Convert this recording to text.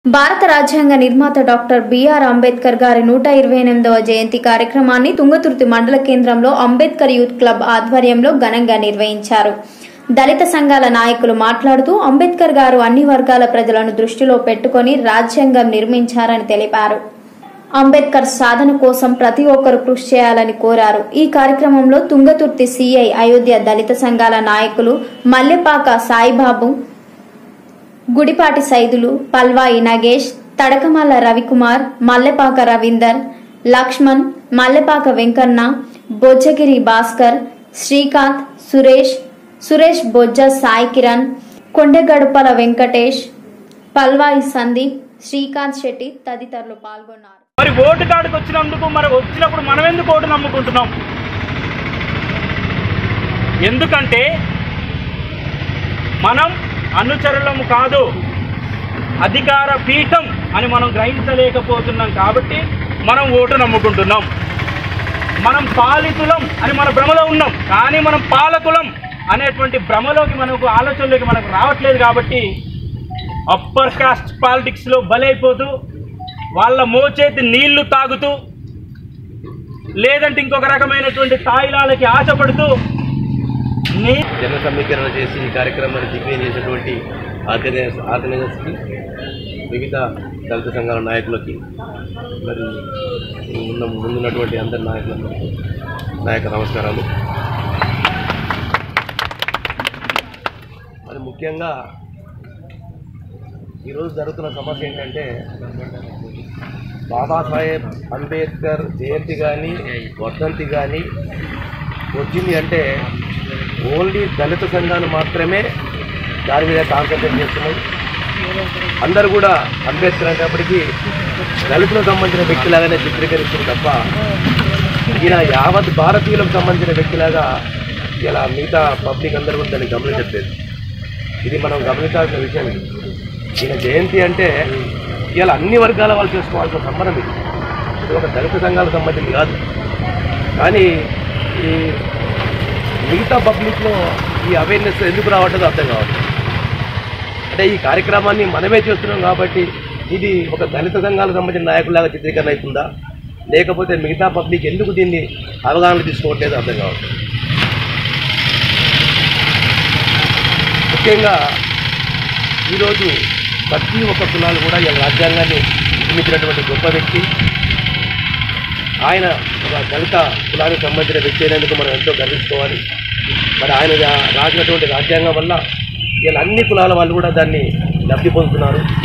భారత రాజ్యాంగ నిర్మాత డాక్టర్ బిఆర్ అంబేద్కర్ గారి నూట ఇరవై ఎనిమిదవ జయంతి కార్యక్రమాన్ని తుంగతుర్తి మండల కేంద్రంలో అంబేద్కర్ యూత్ క్లబ్ ఆధ్వర్యంలో ఘనంగా నిర్వహించారు దళిత సంఘాల నాయకులు మాట్లాడుతూ అంబేద్కర్ గారు అన్ని వర్గాల ప్రజలను దృష్టిలో పెట్టుకొని రాజ్యాంగం నిర్మించారని తెలిపారు అంబేద్కర్ సాధన కోసం ప్రతి ఒక్కరూ కృషి చేయాలని కోరారు ఈ కార్యక్రమంలో తుంగతుర్తి సిఐ అయోధ్య దళిత సంఘాల నాయకులు మల్లెపాక సాయిబాబు గుడిపాటి సైదులు పల్వాయి నగేష్ తడకమల్ల రవికుమార్ మల్లెపాక రవీందర్ లక్ష్మణ్ మల్లెపాక వెంకన్న బొజ్జగిరి భాస్కర్ శ్రీకాంత్ సురేష్ సురేష్ బొజ్జ సాయి కిరణ్ కొండగడుపల వెంకటేష్ పల్వాయి సందీప్ శ్రీకాంత్ శెట్టి తదితరులు పాల్గొన్నారు మరి ఓటు కాడికి వచ్చినందుకు మరి వచ్చినప్పుడు మనం ఎందుకు ఓటు నమ్ముకుంటున్నాం ఎందుకంటే మనం అనుచరులము కాదు అధికార పీఠం అని మనం గ్రహించలేకపోతున్నాం కాబట్టి మనం ఓటు నమ్ముకుంటున్నాం మనం పాలితులం అని మన భ్రమలో ఉన్నాం కానీ మనం పాలకులం అనేటువంటి భ్రమలోకి మనకు ఆలోచనలోకి మనకు రావట్లేదు కాబట్టి అప్పర్ కాస్ట్ పాలిటిక్స్లో బలైపోతూ వాళ్ళ మోచేతి నీళ్లు తాగుతూ లేదంటే ఇంకొక రకమైనటువంటి తాయిలాలకి ఆశపడుతూ నీ జన సమీకరణ చేసి ఈ కార్యక్రమాన్ని దిగ్విజయం చేసినటువంటి ఆర్గనైజర్స్ ఆర్గనైజర్స్కి వివిధ దళిత సంఘాల నాయకులకి మరి ఉన్న ముందున్నటువంటి అందరి నాయకులందరికీ నాయక నమస్కారాలు మరి ముఖ్యంగా ఈరోజు జరుగుతున్న సమస్య ఏంటంటే బాబాసాహెబ్ అంబేద్కర్ జయంతి కానీ వర్ధంతి కానీ వచ్చింది అంటే ఓన్లీ దళిత సంఘాలు మాత్రమే దాని మీద కాన్సన్ట్రేట్ చేస్తున్నాయి అందరూ కూడా అంబేద్కర్ అనేటప్పటికీ దళితులకు సంబంధించిన వ్యక్తిలాగానే చిత్రీకరిస్తుంది తప్ప ఈయన యావత్ భారతీయులకు సంబంధించిన వ్యక్తిలాగా ఇలా మిగతా పబ్లిక్ అందరూ కూడా దాన్ని గమనించట్లేదు ఇది మనం గమనించాల్సిన విషయం ఇది ఈయన జయంతి అంటే ఇలా అన్ని వర్గాల వాళ్ళు చేసుకోవాల్సిన సంబరం ఇది ఇది ఒక దళిత సంఘాలకు సంబంధించి కాదు కానీ ఈ మిగతా పబ్లిక్లో ఈ అవేర్నెస్ ఎందుకు రావట్లేదో అర్థం కావట్లేదు అంటే ఈ కార్యక్రమాన్ని మనమే చేస్తున్నాం కాబట్టి ఇది ఒక దళిత సంఘాలకు సంబంధించిన నాయకులాగా చిత్రీకరణ అవుతుందా లేకపోతే మిగతా పబ్లిక్ ఎందుకు దీన్ని అవగాహన తీసుకోవట్లేదు అర్థం కావట్లేదు ముఖ్యంగా ఈరోజు ప్రతి ఒక్క కులాలు కూడా ఈ రాజ్యాంగాన్ని నిర్మించినటువంటి గొప్ప వ్యక్తి ఆయన ఒక దళిత కులానికి సంబంధించిన వ్యక్తి అయినందుకు మనం ఎంతో గర్వించుకోవాలి మరి ఆయన రా- రాసినటువంటి రాజ్యాంగం వల్ల ఇలా అన్ని కులాల వాళ్ళు కూడా దాన్ని లబ్ధి పొందుతున్నారు